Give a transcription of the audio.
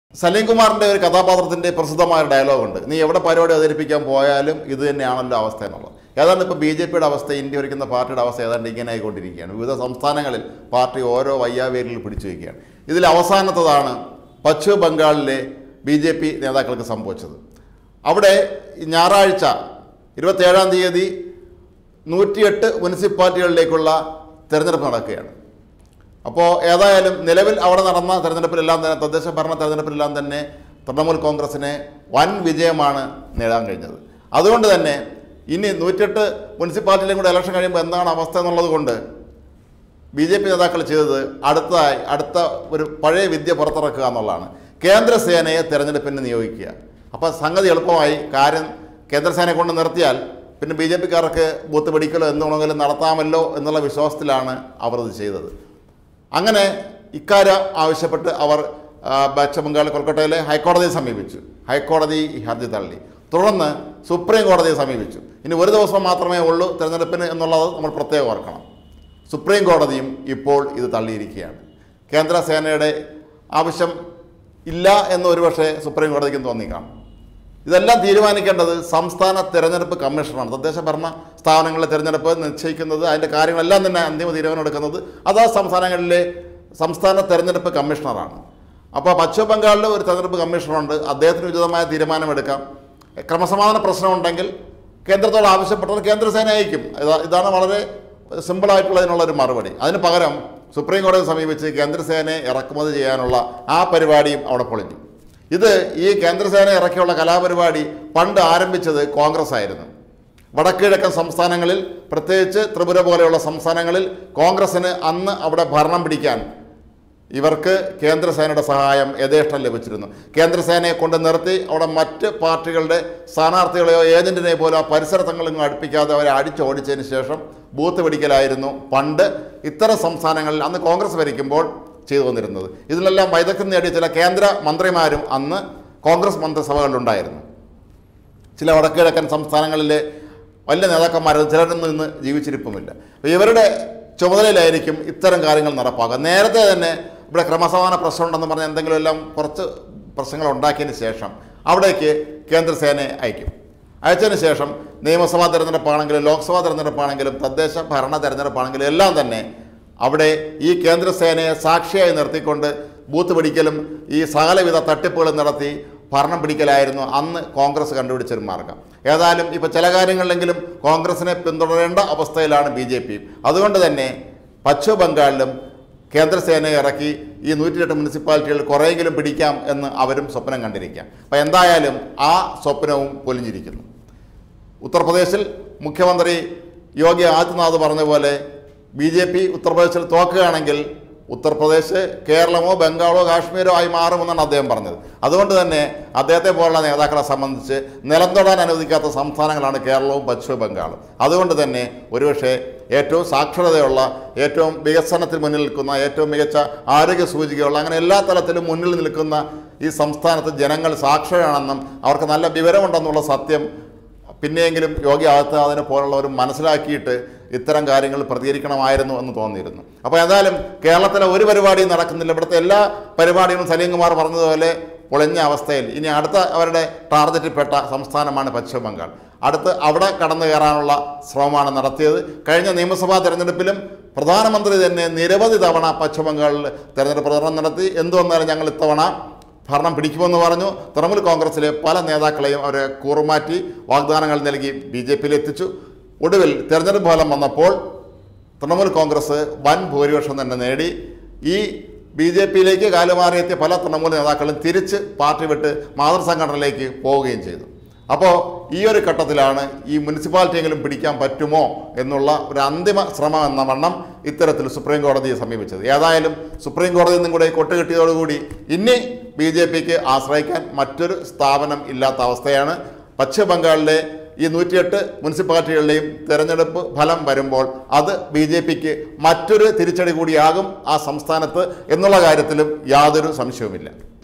സലീം കുമാറിന്റെ ഒരു കഥാപാത്രത്തിന്റെ പ്രസിദ്ധമായ ഡയലോഗ് ഉണ്ട് നീ എവിടെ പരിപാടി അവതരിപ്പിക്കാൻ പോയാലും ഇത് തന്നെയാണല്ലോ അവസ്ഥ എന്നുള്ളത് ഏതാണ്ട് ഇപ്പോൾ ബി ജെ പിയുടെ അവസ്ഥ ഇന്ത്യ ഭരിക്കുന്ന പാർട്ടിയുടെ അവസ്ഥ ഏതാണ്ട് ഇങ്ങനെ ആയിക്കൊണ്ടിരിക്കുകയാണ് വിവിധ സംസ്ഥാനങ്ങളിൽ പാർട്ടി ഓരോ വയ്യാവേരിൽ പിടിച്ചു വയ്ക്കുകയാണ് ഇതിൽ അവസാനത്തതാണ് പശ്ചിമ ബംഗാളിലെ ബി ജെ പി നേതാക്കൾക്ക് സംഭവിച്ചത് അവിടെ ഈ ഞായറാഴ്ച ഇരുപത്തേഴാം തീയതി നൂറ്റിയെട്ട് മുനിസിപ്പാലിറ്റികളിലേക്കുള്ള തിരഞ്ഞെടുപ്പ് നടക്കുകയാണ് അപ്പോൾ ഏതായാലും നിലവിൽ അവിടെ നടന്ന തെരഞ്ഞെടുപ്പിലെല്ലാം തന്നെ തദ്ദേശ ഭരണ തെരഞ്ഞെടുപ്പിലെല്ലാം തന്നെ തൃണമൂൽ കോൺഗ്രസിന് വൻ വിജയമാണ് നേടാൻ കഴിഞ്ഞത് അതുകൊണ്ട് തന്നെ ഇനി നൂറ്റെട്ട് മുനിസിപ്പാലിറ്റിയിലും കൂടെ ഇലക്ഷൻ കഴിയുമ്പോൾ എന്താണ് അവസ്ഥ എന്നുള്ളത് കൊണ്ട് ബി ജെ പി നേതാക്കൾ ചെയ്തത് അടുത്തതായി അടുത്ത ഒരു പഴയ വിദ്യ പുറത്തിറക്കുക എന്നുള്ളതാണ് കേന്ദ്രസേനയെ തെരഞ്ഞെടുപ്പിന് നിയോഗിക്കുക അപ്പോൾ സംഗതി എളുപ്പമായി കാര്യം കേന്ദ്രസേനയെ കൊണ്ട് നിർത്തിയാൽ പിന്നെ ബി ജെ പിക്കാർക്ക് ബൂത്ത് പിടിക്കലോ എന്തുണെങ്കിലും നടത്താമല്ലോ എന്നുള്ള വിശ്വാസത്തിലാണ് അവർ ഇത് ചെയ്തത് അങ്ങനെ ഇക്കാര്യം ആവശ്യപ്പെട്ട് അവർ ആ, പശ്ചിമ ബംഗാൾ കൊൽക്കത്തയിലെ ഹൈക്കോടതിയെ സമീപിച്ചു ഹൈക്കോടതി ഈ ഹർജി തള്ളി തുടർന്ന് സുപ്രീം കോടതിയെ സമീപിച്ചു ഇനി ഒരു ദിവസം മാത്രമേ ഉള്ളൂ തിരഞ്ഞെടുപ്പിന് എന്നുള്ളത് നമ്മൾ പ്രത്യേകം ഓർക്കണം സുപ്രീം കോടതിയും ഇപ്പോൾ ഇത് തള്ളിയിരിക്കുകയാണ് കേന്ദ്ര സേനയുടെ ആവശ്യം ഇല്ല എന്ന് ഒരുപക്ഷെ സുപ്രീം കോടതിക്കും തോന്നിക്കാം ഇതെല്ലാം തീരുമാനിക്കേണ്ടത് സംസ്ഥാന തെരഞ്ഞെടുപ്പ് കമ്മീഷനാണ് തദ്ദേശ ഭരണ സ്ഥാപനങ്ങളിലെ തെരഞ്ഞെടുപ്പ് നിശ്ചയിക്കുന്നത് അതിൻ്റെ കാര്യങ്ങളെല്ലാം തന്നെ അന്തിമ തീരുമാനം എടുക്കുന്നത് അതാ സംസ്ഥാനങ്ങളിലെ സംസ്ഥാന തെരഞ്ഞെടുപ്പ് കമ്മീഷണറാണ് അപ്പോൾ പശ്ചിമ ബംഗാളിൽ ഒരു തെരഞ്ഞെടുപ്പ് കമ്മീഷണറുണ്ട് അദ്ദേഹത്തിന് ഉചിതമായ തീരുമാനമെടുക്കാം ക്രമസമാധാന പ്രശ്നമുണ്ടെങ്കിൽ കേന്ദ്രത്തോട് ആവശ്യപ്പെട്ടത് കേന്ദ്രസേന അയക്കും ഇതാ- ഇതാണ് വളരെ സിമ്പിളായിട്ടുള്ളതിനുള്ള ഒരു മറുപടി അതിന് പകരം സുപ്രീം കോടതിയെ സമീപിച്ച് കേന്ദ്രസേനയെ ഇറക്കുമതി ചെയ്യാനുള്ള ആ പരിപാടിയും അവിടെ പൊളിഞ്ഞു ഇത് ഈ കേന്ദ്രസേന ഇറക്കിയുള്ള കലാപരിപാടി പണ്ട് ആരംഭിച്ചത് കോൺഗ്രസ് ആയിരുന്നു വടക്കിഴക്കൻ സംസ്ഥാനങ്ങളിൽ പ്രത്യേകിച്ച് ത്രിപുര പോലെയുള്ള സംസ്ഥാനങ്ങളിൽ കോൺഗ്രസ്സിന് അന്ന് അവിടെ ഭരണം പിടിക്കാൻ ഇവർക്ക് കേന്ദ്രസേനയുടെ സഹായം യഥേഷ്ടം ലഭിച്ചിരുന്നു കേന്ദ്രസേനയെ കൊണ്ട് നിർത്തി അവിടെ മറ്റ് പാർട്ടികളുടെ സ്ഥാനാർത്ഥികളെയോ ഏജന്റിനെ പോലും ആ പരിസരത്തങ്ങളൊന്നും അടുപ്പിക്കാതെ അവരെ അടിച്ചോടിച്ചതിന് ശേഷം ബൂത്ത് പിടിക്കലായിരുന്നു പണ്ട് ഇത്തരം സംസ്ഥാനങ്ങളിൽ അന്ന് കോൺഗ്രസ് ഭരിക്കുമ്പോൾ ചെയ്തു വന്നിരുന്നത് ഇതിലെല്ലാം വൈദഗ്ധ്യം നേടിയ ചില കേന്ദ്ര മന്ത്രിമാരും അന്ന് കോൺഗ്രസ് മന്ത്രിസഭകളിലുണ്ടായിരുന്നു ചില വടക്കിഴക്കൻ സംസ്ഥാനങ്ങളിലെ വലിയ നേതാക്കന്മാർ ചിലരിൽ നിന്ന് ജീവിച്ചിരിപ്പുമില്ല അപ്പോൾ ഇവരുടെ ചുമതലയിലായിരിക്കും ഇത്തരം കാര്യങ്ങൾ നടപ്പാക്കുക നേരത്തെ തന്നെ ഇവിടെ ക്രമസമാധാന പ്രശ്നമുണ്ടെന്ന് പറഞ്ഞ് എന്തെങ്കിലും എല്ലാം കുറച്ച് പ്രശ്നങ്ങൾ ഉണ്ടാക്കിയതിന് ശേഷം അവിടേക്ക് കേന്ദ്രസേനയെ അയക്കും അയച്ചതിന് ശേഷം നിയമസഭാ തെരഞ്ഞെടുപ്പാണെങ്കിലും ലോക്സഭാ തെരഞ്ഞെടുപ്പാണെങ്കിലും തദ്ദേശ ഭരണ തെരഞ്ഞെടുപ്പാണെങ്കിലും എല്ലാം തന്നെ അവിടെ ഈ കേന്ദ്രസേനയെ സാക്ഷിയായി നിർത്തിക്കൊണ്ട് ബൂത്ത് പിടിക്കലും ഈ സകലവിധ തട്ടിപ്പുകളും നടത്തി ഭരണം പിടിക്കലായിരുന്നു അന്ന് കോൺഗ്രസ് കണ്ടുപിടിച്ചൊരു മാർഗം ഏതായാലും ഇപ്പോൾ ചില കാര്യങ്ങളിലെങ്കിലും കോൺഗ്രസിനെ പിന്തുടരേണ്ട അവസ്ഥയിലാണ് ബി ജെ പി അതുകൊണ്ട് തന്നെ പശ്ചിമ ബംഗാളിലും കേന്ദ്രസേനയെ ഇറക്കി ഈ നൂറ്റിയെട്ട് മുനിസിപ്പാലിറ്റികൾ കുറേയെങ്കിലും പിടിക്കാം എന്ന് അവരും സ്വപ്നം കണ്ടിരിക്കാം അപ്പോൾ എന്തായാലും ആ സ്വപ്നവും പൊലിഞ്ഞിരിക്കുന്നു ഉത്തർപ്രദേശിൽ മുഖ്യമന്ത്രി യോഗി ആദിത്യനാഥ് പറഞ്ഞ പോലെ ബി ജെ പി ഉത്തർപ്രദേശിൽ തോക്കുകയാണെങ്കിൽ ഉത്തർപ്രദേശ് കേരളമോ ബംഗാളോ കാശ്മീരോ ആയി മാറുമെന്നാണ് അദ്ദേഹം പറഞ്ഞത് അതുകൊണ്ട് തന്നെ അദ്ദേഹത്തെ പോലുള്ള നേതാക്കളെ സംബന്ധിച്ച് നിലം തൊടാൻ അനുവദിക്കാത്ത സംസ്ഥാനങ്ങളാണ് കേരളവും പശ്ചിമ ബംഗാളും അതുകൊണ്ട് തന്നെ ഒരുപക്ഷെ ഏറ്റവും സാക്ഷരതയുള്ള ഏറ്റവും വികസനത്തിൽ മുന്നിൽ നിൽക്കുന്ന ഏറ്റവും മികച്ച ആരോഗ്യ സൂചികയുള്ള അങ്ങനെ എല്ലാ തലത്തിലും മുന്നിൽ നിൽക്കുന്ന ഈ സംസ്ഥാനത്ത് ജനങ്ങൾ സാക്ഷരരാണെന്നും അവർക്ക് നല്ല വിവരമുണ്ടെന്നുള്ള സത്യം പിന്നെയെങ്കിലും യോഗി ആദിത്യനാഥിനെ പോലുള്ളവർ മനസ്സിലാക്കിയിട്ട് ഇത്തരം കാര്യങ്ങൾ പ്രതികരിക്കണമായിരുന്നു എന്ന് തോന്നിയിരുന്നു അപ്പോൾ ഏതായാലും കേരളത്തിലെ ഒരു പരിപാടിയും നടക്കുന്നില്ല ഇവിടുത്തെ എല്ലാ പരിപാടികളും സലീം കുമാർ പറഞ്ഞതുപോലെ പൊളിഞ്ഞ അവസ്ഥയിൽ ഇനി അടുത്ത അവരുടെ ടാർഗറ്റിൽപ്പെട്ട സംസ്ഥാനമാണ് പശ്ചിമ ബംഗാൾ അടുത്ത് അവിടെ കടന്നു കയറാനുള്ള ശ്രമമാണ് നടത്തിയത് കഴിഞ്ഞ നിയമസഭാ തെരഞ്ഞെടുപ്പിലും പ്രധാനമന്ത്രി തന്നെ നിരവധി തവണ പശ്ചിമ ബംഗാളിൽ തെരഞ്ഞെടുപ്പ് പ്രചരണം നടത്തി എന്തു വന്നാലും ഞങ്ങൾ ഇത്തവണ ഭരണം പിടിക്കുമെന്ന് പറഞ്ഞു തൃണമൂൽ കോൺഗ്രസിലെ പല നേതാക്കളെയും അവരെ കൂറുമാറ്റി വാഗ്ദാനങ്ങൾ നൽകി ബി ജെ പിയിൽ എത്തിച്ചു ഒടുവിൽ തെരഞ്ഞെടുപ്പ് ഫലം വന്നപ്പോൾ തൃണമൂൽ കോൺഗ്രസ് വൻ ഭൂരിപക്ഷം തന്നെ നേടി ഈ ബി ജെ പിയിലേക്ക് കാലുമാറിയെത്തിയ പല തൃണമൂൽ നേതാക്കളും തിരിച്ച് പാർട്ടി വിട്ട് മാതൃസംഘടനയിലേക്ക് പോവുകയും ചെയ്തു അപ്പോൾ ഈ ഒരു ഘട്ടത്തിലാണ് ഈ മുനിസിപ്പാലിറ്റിയെങ്കിലും പിടിക്കാൻ പറ്റുമോ എന്നുള്ള ഒരു അന്തിമ ശ്രമം എന്ന വണ്ണം ഇത്തരത്തിൽ സുപ്രീം കോടതിയെ സമീപിച്ചത് ഏതായാലും സുപ്രീം കോടതിയിൽ നിന്നും കൂടെ കൊട്ടുകെട്ടിയതോടുകൂടി ഇനി ബി ജെ പിക്ക് ആശ്രയിക്കാൻ മറ്റൊരു സ്ഥാപനം ഇല്ലാത്ത അവസ്ഥയാണ് പശ്ചിമ ബംഗാളിലെ ഈ നൂറ്റിയെട്ട് മുനിസിപ്പാലിറ്റികളുടെയും തെരഞ്ഞെടുപ്പ് ഫലം വരുമ്പോൾ അത് ബി ജെ പിക്ക് മറ്റൊരു തിരിച്ചടി കൂടിയാകും ആ സംസ്ഥാനത്ത് എന്നുള്ള കാര്യത്തിലും യാതൊരു സംശയവുമില്ല